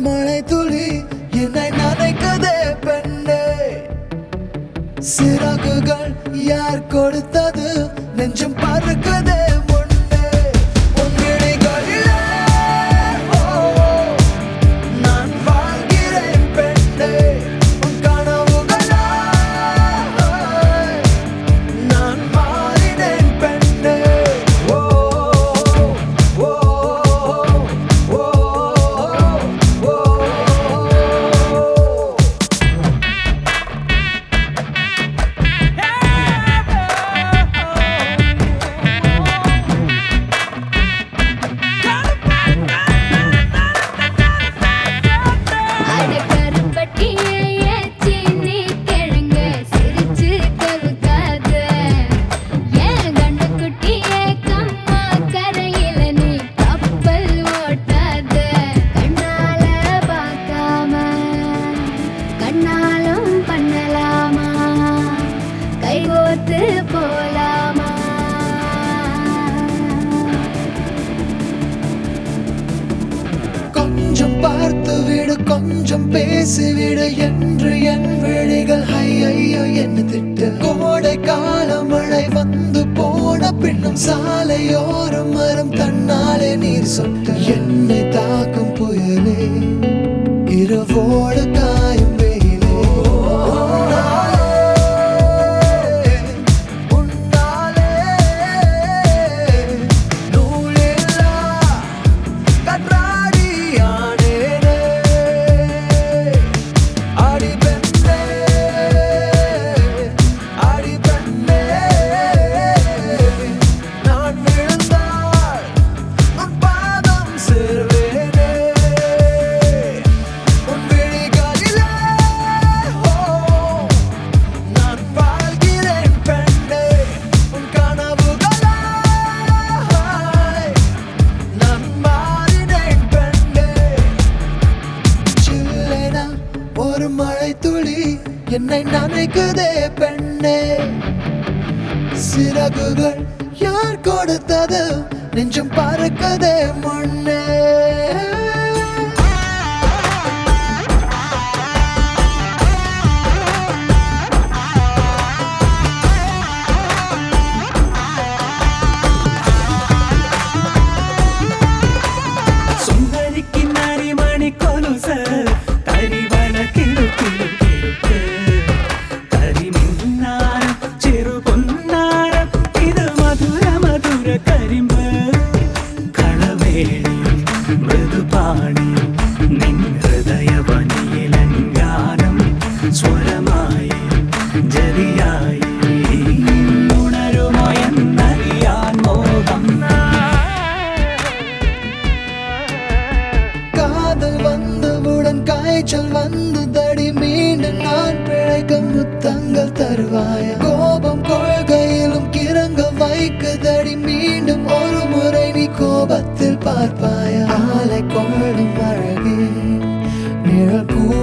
மழை துளி என்னை நனைக்குதே பெண்ணே சிறகுகள் யார் கொடுத்தது நெஞ்சம் பறக்குதே முன்னே உன் விழிகளிலே, ஓ, நான் வாழ்கிறேன் பெண்ணே உன் கனவுகளா நான் மாறினேன் பெண்ணே ஓ ஓ ஓ ஓ அட கருப்பட்டியே ஏச்சினி கிழங்க சிரிச்சு கவுக்காத ஏன் கண்ணுக்குட்டியே கம்மா கரையில நீ கப்பல் ஓட்டாத கண்ணால பார்க்காம கண்ணாலும் பண்ணலாமா கைகோத்து போலாமா கொஞ்சம் பார்த்து விடு கொஞ்சம் பேசி விடு என்று என் விழிகள் ஐயோ என்ன திட்டு கோடை கால மழை வந்து போன பின்னும் சாலையோரம் மரம் தன்னாலே நீர் சொட்டு என்னை தாக்கும் புயலே இரவோடு காயும் வெயிலே உன்னாலே, உன்னாலே நூலில்லா கற்றாடியானேனே அடி பெண்ணே அடி பெண்ணே நான் விழுந்தால் உன் பாதம் சேர்வேனே உன் விழிகளிலே ஓ நான் வாழ்கிறேன் பெண்ணே உன் கனவுகளாய் நான் மாறினேன் பெண்ணே சில்லென ஒரு மழை துளி என்னை நனைக்குதே பெண்ணே சிறகுகள் யார் கொடுத்தது நெஞ்சம் பறக்கதே முன்னே സുന്ദരിക്ക് നരിമണി കൊലുസ് കരിവള കിടു കിടു കിടുക്ക് കരിമിന്നാരം ചെറു പൊന്നാരം ഇത് മധുര മധുര കരിമ്പ് കളവേളി മൃദുപാണി നിൻ ഹൃദയവനിയിലങ്കാരം സ്വരമായി ജതിയായി ഉണരുമോ എന്നറിയാൻ മോഹം காதல் வந்தவுடன் காய்ச்சல் வந்து தடி மீண்டும் நான் பிழைக்க முத்தங்கள் தருவாய கோபம் கொள்கையிலும் கிறங்க வைக்குதடி மீண்டும் ஒரு முறை நீ கோபத்தில் பார்ப்பாய ஆலை கொள்ளும் அழகே நிழல் கூட